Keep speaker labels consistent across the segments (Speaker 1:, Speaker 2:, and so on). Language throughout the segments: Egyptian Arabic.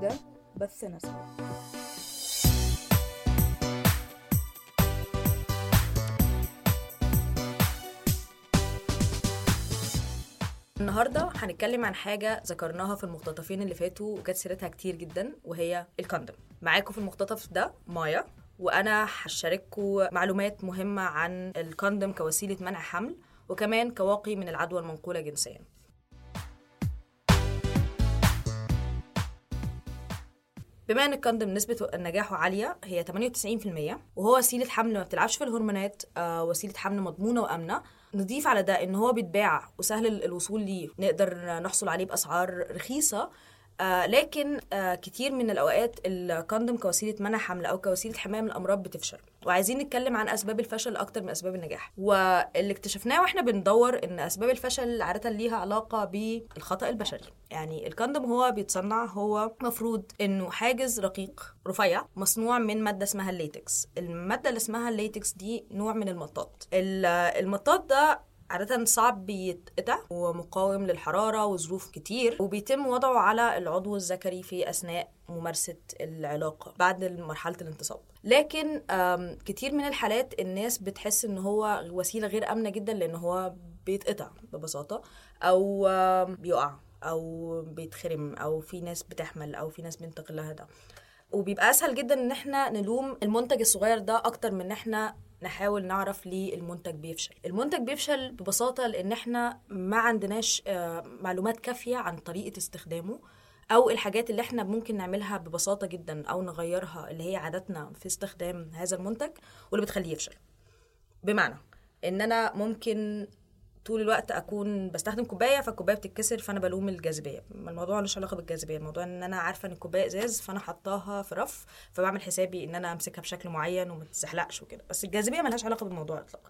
Speaker 1: وده بث نسمة
Speaker 2: النهارده هنتكلم عن حاجه ذكرناها في المقتطفين اللي فاتوا وجت سيرتها كتير جدا وهي الكوندوم معاكم في المقتطف ده مايا وانا هشارككم معلومات مهمه عن الكوندوم كوسيله منع حمل وكمان كواقي من العدوى المنقوله جنسيا بما ان الكوندوم نسبة نجاحه عالية هي 98% وهو وسيلة حمل ما بتلعبش في الهرمونات آه وسيلة حمل مضمونة وآمنة نضيف على ده ان هو بيتباع وسهل ال- الوصول ليه نقدر نحصل عليه بأسعار رخيصة آه لكن آه كتير من الأوقات الكوندوم كوسيلة منع حمل أو كوسيلة حماية من الأمراض بتفشل وعايزين نتكلم عن أسباب الفشل أكتر من أسباب النجاح واللي اكتشفناه واحنا بندور إن أسباب الفشل عادة ليها علاقة بالخطأ البشري يعني الكوندوم هو بيتصنع هو مفروض إنه حاجز رقيق رفيع مصنوع من مادة اسمها الليتكس المادة اللي اسمها الليتكس دي نوع من المطاط ال- المطاط ده عادة صعب بيتقطع ومقاوم للحرارة وظروف كتير وبيتم وضعه على العضو الذكري في أثناء ممارسة العلاقة بعد مرحلة الانتصاب لكن آم، كتير من الحالات الناس بتحس ان هو وسيلة غير آمنة جدا لان هو بيتقطع ببساطة او آم، بيقع او بيتخرم او في ناس بتحمل او في ناس بينتقل لها ده وبيبقى اسهل جدا ان احنا نلوم المنتج الصغير ده اكتر من ان احنا نحاول نعرف ليه المنتج بيفشل المنتج بيفشل ببساطة لان احنا ما عندناش آه، معلومات كافية عن طريقة استخدامه او الحاجات اللي احنا ممكن نعملها ببساطة جدا او نغيرها اللي هي عاداتنا في استخدام هذا المنتج واللي بتخليه يفشل بمعنى ان انا ممكن طول الوقت اكون بستخدم كوبايه فالكوبايه بتتكسر فانا بلوم الجاذبيه الموضوع ملوش علاقه بالجاذبيه الموضوع ان انا عارفه ان الكوبايه ازاز فانا حطاها في رف فبعمل حسابي ان انا امسكها بشكل معين وما تتزحلقش وكده بس الجاذبيه ملهاش علاقه بالموضوع اطلاقا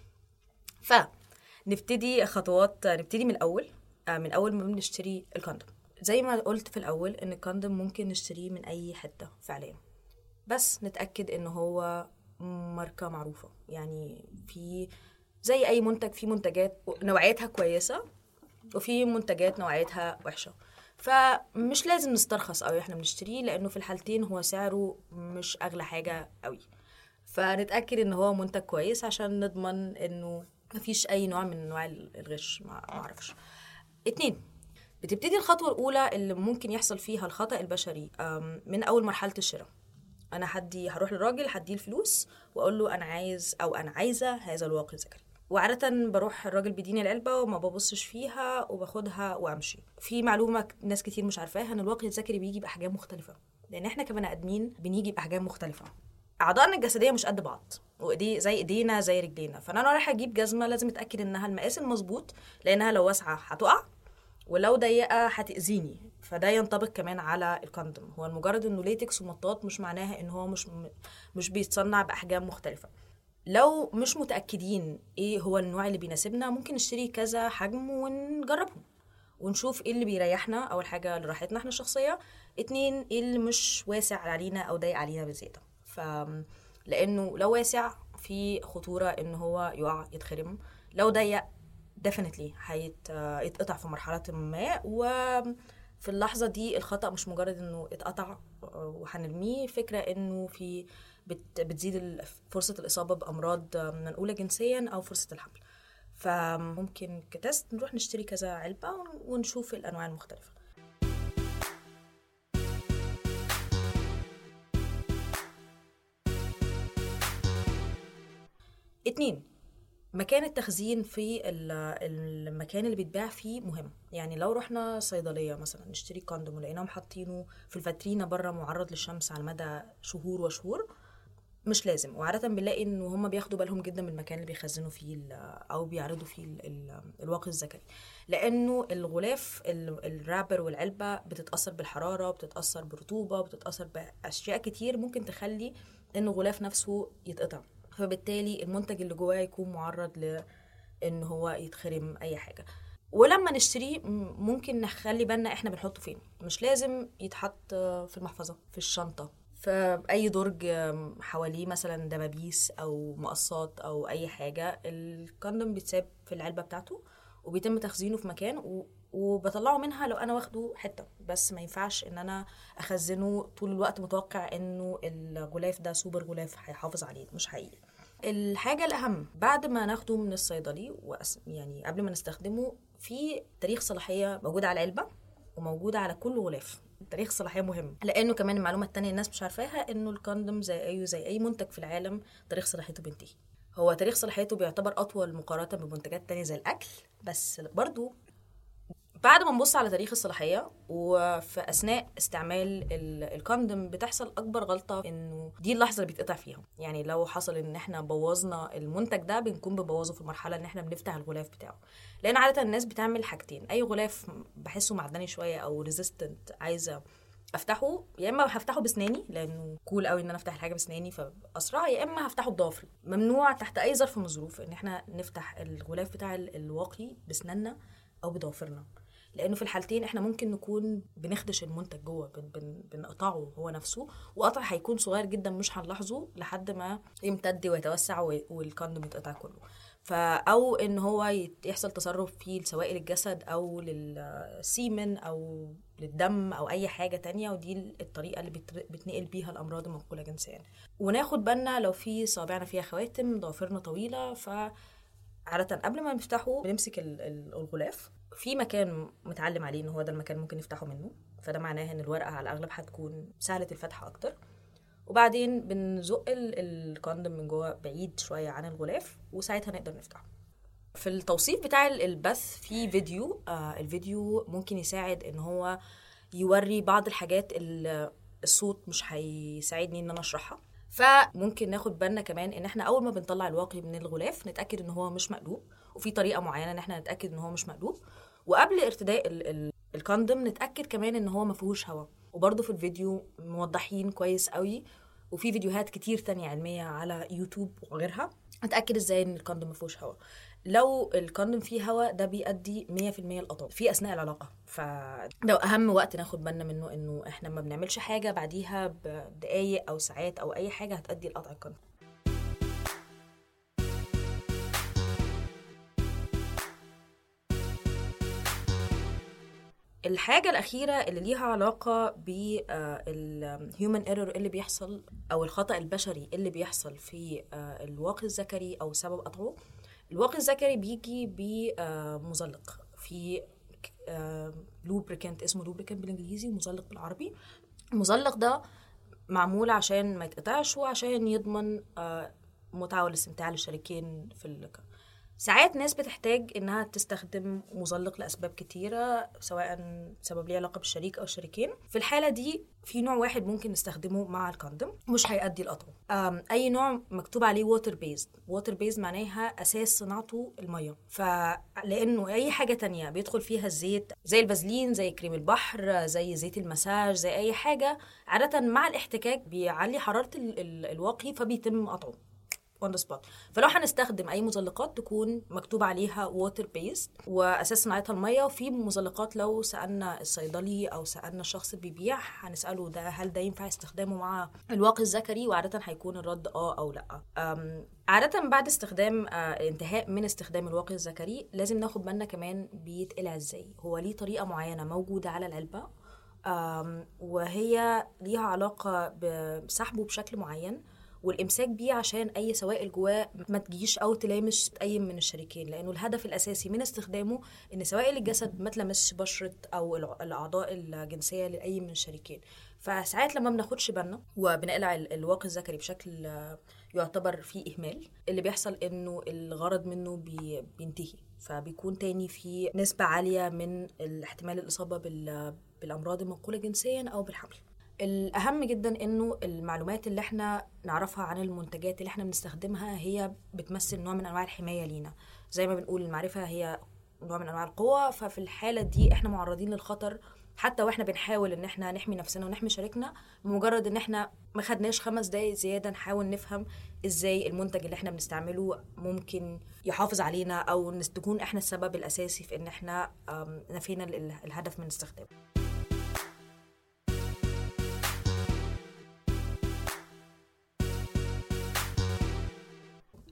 Speaker 2: فنبتدي خطوات نبتدي من الاول آه، من اول ما بنشتري الكوندوم زي ما قلت في الاول ان الكوندوم ممكن نشتريه من اي حته فعليا بس نتاكد ان هو ماركه معروفه يعني في زي اي منتج في منتجات نوعيتها كويسه وفي منتجات نوعيتها وحشه فمش لازم نسترخص قوي احنا بنشتريه لانه في الحالتين هو سعره مش اغلى حاجه قوي فنتاكد ان هو منتج كويس عشان نضمن انه مفيش اي نوع من انواع الغش ما ما اعرفش اتنين بتبتدي الخطوه الاولى اللي ممكن يحصل فيها الخطا البشري أم، من اول مرحله الشراء انا هدي هروح للراجل هديه الفلوس واقول له انا عايز او انا عايزه هذا الواقي الذكري وعادة بروح الراجل بيديني العلبة وما ببصش فيها وباخدها وامشي في معلومة ك- ناس كتير مش عارفاها ان الواقي الذكري بيجي باحجام مختلفة لان احنا كبني ادمين بنيجي باحجام مختلفة اعضائنا الجسديه مش قد بعض وايدي زي ايدينا زي رجلينا فانا لو رايحه اجيب جزمه لازم اتاكد انها المقاس المظبوط لانها لو واسعه هتقع ولو ضيقه هتاذيني فده ينطبق كمان على الكوندوم هو المجرد انه ليتكس ومطاط مش معناها ان هو مش مش بيتصنع باحجام مختلفه لو مش متاكدين ايه هو النوع اللي بيناسبنا ممكن نشتري كذا حجم ونجربهم ونشوف ايه اللي بيريحنا اول حاجه لراحتنا احنا الشخصيه اتنين ايه اللي مش واسع علينا او ضيق علينا بزياده ف لانه لو واسع في خطوره ان هو يقع يتخرم لو ضيق ديفينتلي هيتقطع في مرحله ما وفي اللحظه دي الخطا مش مجرد انه اتقطع وهنرميه فكره انه في بت بتزيد ال- فرصه الاصابه بامراض منقوله جنسيا او فرصه الحمل فممكن كتست نروح نشتري كذا علبه ونشوف الانواع المختلفه اتنين مكان التخزين في ال- المكان اللي بيتباع فيه مهم يعني لو رحنا صيدليه مثلا نشتري كوندوم ولقيناهم حاطينه في الفاترينا بره معرض للشمس على مدى شهور وشهور مش لازم وعادة بنلاقي ان هم بياخدوا بالهم جدا من المكان اللي بيخزنوا فيه ال- او بيعرضوا فيه ال- ال- الواقي الذكري لانه الغلاف ال- الرابر والعلبة بتتأثر بالحرارة بتتأثر برطوبة بتتأثر بأشياء كتير ممكن تخلي ان الغلاف نفسه يتقطع فبالتالي المنتج اللي جواه يكون معرض ل ان هو يتخرم اي حاجة ولما نشتريه م- ممكن نخلي بالنا احنا بنحطه فين مش لازم يتحط في المحفظة في الشنطة في اي درج حواليه مثلا دبابيس او مقصات او اي حاجه الكوندوم بيتساب في العلبه بتاعته وبيتم تخزينه في مكان و... وبطلعه منها لو انا واخده حته بس ما ينفعش ان انا اخزنه طول الوقت متوقع انه الغلاف ده سوبر غلاف هيحافظ عليه مش حقيقي الحاجه الاهم بعد ما ناخده من الصيدلي وأس... يعني قبل ما نستخدمه في تاريخ صلاحيه موجود على العلبه وموجود على كل غلاف تاريخ صلاحيه مهم لانه كمان المعلومه التانية الناس مش عارفاها انه الكوندوم زي اي زي اي منتج في العالم تاريخ صلاحيته بينتهي هو تاريخ صلاحيته بيعتبر اطول مقارنه بمنتجات تانية زي الاكل بس برضو بعد ما نبص على تاريخ الصلاحيه وفي اثناء استعمال الكوندوم بتحصل اكبر غلطه انه دي اللحظه اللي بيتقطع فيها يعني لو حصل ان احنا بوظنا المنتج ده بنكون بنبوظه في المرحله ان احنا بنفتح الغلاف بتاعه لان عاده الناس بتعمل حاجتين اي غلاف بحسه معدني شويه او ريزيستنت عايزه افتحه يا اما هفتحه بسناني لانه كول قوي ان انا افتح الحاجه بسناني فاسرع يا اما هفتحه بضوافري ممنوع تحت اي ظرف من الظروف ان احنا نفتح الغلاف بتاع الواقي بسناننا او بضوافرنا لانه في الحالتين احنا ممكن نكون بنخدش المنتج جوه بن بن بنقطعه هو نفسه وقطع هيكون صغير جدا مش هنلاحظه لحد ما يمتد ويتوسع والكوندوم يتقطع كله او ان هو يحصل تصرف في سوائل الجسد او للسيمن او للدم او اي حاجه تانية ودي الطريقه اللي بتنقل بيها الامراض المنقوله جنسيا وناخد بالنا لو في صابعنا فيها خواتم ضوافرنا طويله ف عادة قبل ما نفتحه بنمسك الغلاف في مكان متعلم عليه ان هو ده المكان ممكن نفتحه منه فده معناه ان الورقه على الاغلب هتكون سهله الفتح اكتر وبعدين بنزق الكوندوم من جوه بعيد شويه عن الغلاف وساعتها نقدر نفتحه في التوصيف بتاع البث في فيديو آه الفيديو ممكن يساعد ان هو يوري بعض الحاجات اللي الصوت مش هيساعدني ان انا اشرحها فممكن ناخد بالنا كمان ان احنا اول ما بنطلع الواقي من الغلاف نتاكد ان هو مش مقلوب وفي طريقه معينه ان احنا نتاكد ان هو مش مقلوب وقبل ارتداء الكوندوم نتاكد كمان ان هو ما فيهوش هواء وبرده في الفيديو موضحين كويس قوي وفي فيديوهات كتير تانية علمية على يوتيوب وغيرها اتاكد ازاي ان الكوندوم ما فيهوش هواء لو الكوندوم فيه هواء ده بيؤدي 100% القطع في اثناء العلاقه فده اهم وقت ناخد بالنا منه انه احنا ما بنعملش حاجه بعديها بدقايق او ساعات او اي حاجه هتؤدي لقطع الكوندوم الحاجة الأخيرة اللي ليها علاقة بالهيومن ايرور اللي بيحصل أو الخطأ البشري اللي بيحصل في الواقي الذكري أو سبب قطعه الواقي الذكري بيجي بمزلق في لوبريكانت اسمه لوبريكانت بالانجليزي ومزلق بالعربي المزلق ده معمول عشان ما يتقطعش وعشان يضمن متعة والاستمتاع للشريكين في اللقاء ساعات ناس بتحتاج انها تستخدم مزلق لاسباب كتيره سواء سبب ليه علاقه بالشريك او الشريكين في الحاله دي في نوع واحد ممكن نستخدمه مع الكوندوم مش هيأدي القطع اي نوع مكتوب عليه ووتر بيزد ووتر بيزد معناها اساس صناعته الميه فلانه اي حاجه تانية بيدخل فيها الزيت زي البازلين زي كريم البحر زي زيت المساج زي اي حاجه عاده مع الاحتكاك بيعلي حراره الواقي فبيتم قطعه اون ذا سبوت فلو هنستخدم اي مزلقات تكون مكتوب عليها ووتر بيست واساس صناعتها الميه وفي مزلقات لو سالنا الصيدلي او سالنا الشخص اللي بيبيع هنساله ده هل ده ينفع استخدامه مع الواقي الذكري وعاده هيكون الرد اه او لا عادة بعد استخدام آه انتهاء من استخدام الواقي الذكري لازم ناخد بالنا كمان بيتقلع ازاي هو ليه طريقة معينة موجودة على العلبة وهي ليها علاقة بسحبه بشكل معين والامساك بيه عشان اي سوائل جواه ما تجيش او تلامس اي من الشريكين لانه الهدف الاساسي من استخدامه ان سوائل الجسد ما تلامسش بشره او الاعضاء الجنسيه لاي من الشريكين فساعات لما بناخدش بالنا وبنقلع الواقي الذكري بشكل يعتبر فيه اهمال اللي بيحصل انه الغرض منه بي بينتهي فبيكون تاني في نسبة عالية من احتمال الإصابة بالأمراض المنقولة جنسيا أو بالحمل الأهم جدا إنه المعلومات اللي احنا نعرفها عن المنتجات اللي احنا بنستخدمها هي بتمثل نوع من أنواع الحماية لينا زي ما بنقول المعرفة هي نوع من أنواع القوة ففي الحالة دي احنا معرضين للخطر حتى واحنا بنحاول ان احنا نحمي نفسنا ونحمي شريكنا بمجرد ان احنا ما خدناش خمس دقايق زياده نحاول نفهم ازاي المنتج اللي احنا بنستعمله ممكن يحافظ علينا او تكون احنا السبب الاساسي في ان احنا نفينا الهدف من استخدامه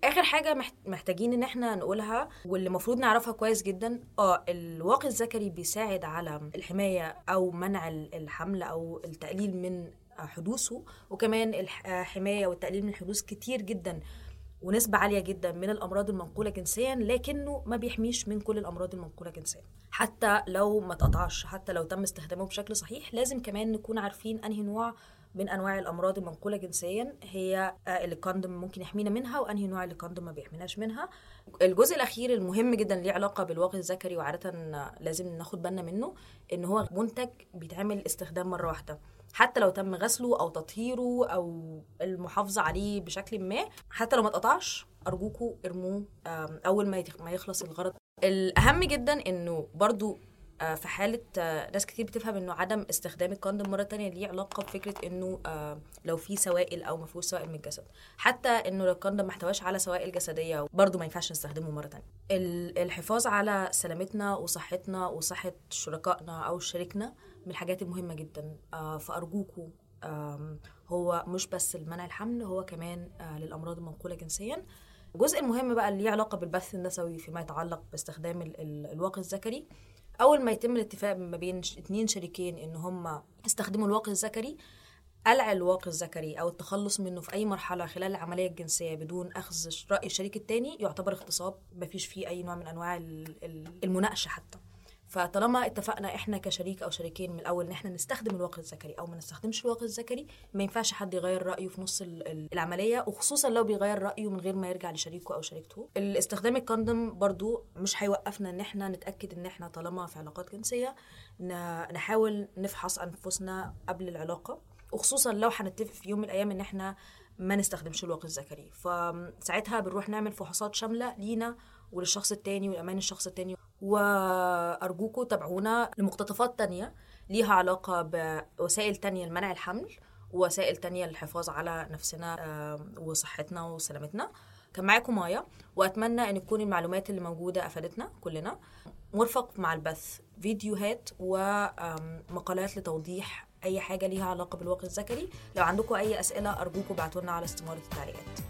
Speaker 2: اخر حاجه محت- محتاجين ان احنا نقولها واللي المفروض نعرفها كويس جدا اه الواقي الذكري بيساعد على الحمايه او منع ال- الحمل او التقليل من حدوثه وكمان الحمايه والتقليل من حدوث كتير جدا ونسبة عالية جدا من الأمراض المنقولة جنسيا لكنه ما بيحميش من كل الأمراض المنقولة جنسيا حتى لو ما اتقطعش حتى لو تم استخدامه بشكل صحيح لازم كمان نكون عارفين أنهي نوع من انواع الامراض المنقوله جنسيا هي آه، اللي الكوندوم ممكن يحمينا منها وانهي نوع اللي الكوندوم ما بيحميناش منها الجزء الاخير المهم جدا ليه علاقه بالواقي الذكري وعاده آه، لازم ناخد بالنا منه ان هو منتج بيتعمل استخدام مره واحده حتى لو تم غسله او تطهيره او المحافظه عليه بشكل ما حتى لو ما اتقطعش ارجوكوا ارموه آم، اول ما يتخ- ما يخلص الغرض الاهم جدا انه برضو آه، في حالة آه، ناس كتير بتفهم انه عدم استخدام الكوندوم مرة تانية ليه علاقة بفكرة انه آه، لو في سوائل او ما فيهوش سوائل من الجسد حتى انه لو الكوندوم ما احتواش على سوائل جسدية برضه ما ينفعش نستخدمه مرة تانية ال- الحفاظ على سلامتنا وصحتنا وصحة شركائنا او شريكنا من الحاجات المهمة جدا آه، فأرجوكوا آم، هو مش بس المنع الحمل هو كمان آه، للأمراض المنقولة جنسيا الجزء المهم بقى اللي ليه علاقة بالبث النسوي فيما يتعلق باستخدام ال- ال- الواقي الذكري أول ما يتم الاتفاق ما بين ش- اتنين شريكين إن هم يستخدموا الواقي الذكري قلع الواقي الذكري أو التخلص منه في أي مرحلة خلال العملية الجنسية بدون أخذ ش- رأي الشريك التاني يعتبر اغتصاب مفيش فيه أي نوع من أنواع ال- ال- المناقشة حتى فطالما اتفقنا احنا كشريك او شريكين من الاول ان احنا نستخدم الواقي الذكري او ما نستخدمش الواقي الذكري ما ينفعش حد يغير رايه في نص ال- ال- العمليه وخصوصا لو بيغير رايه من غير ما يرجع لشريكه او شريكته الاستخدام الكوندوم برضو مش هيوقفنا ان احنا نتاكد ان احنا طالما في علاقات جنسيه ن- نحاول نفحص انفسنا قبل العلاقه وخصوصا لو هنتفق في يوم من الايام ان احنا ما نستخدمش الواقي الذكري فساعتها بنروح نعمل فحوصات شامله لينا وللشخص التاني والامان الشخص التاني وارجوكم تابعونا لمقتطفات تانية ليها علاقه بوسائل تانية لمنع الحمل ووسائل تانية للحفاظ على نفسنا آم، وصحتنا وسلامتنا كان معاكم مايا واتمنى ان تكون المعلومات اللي موجوده افادتنا كلنا مرفق مع البث فيديوهات ومقالات لتوضيح اي حاجه ليها علاقه بالواقي الذكري لو عندكم اي اسئله ارجوكم ابعتوا لنا على استماره التعليقات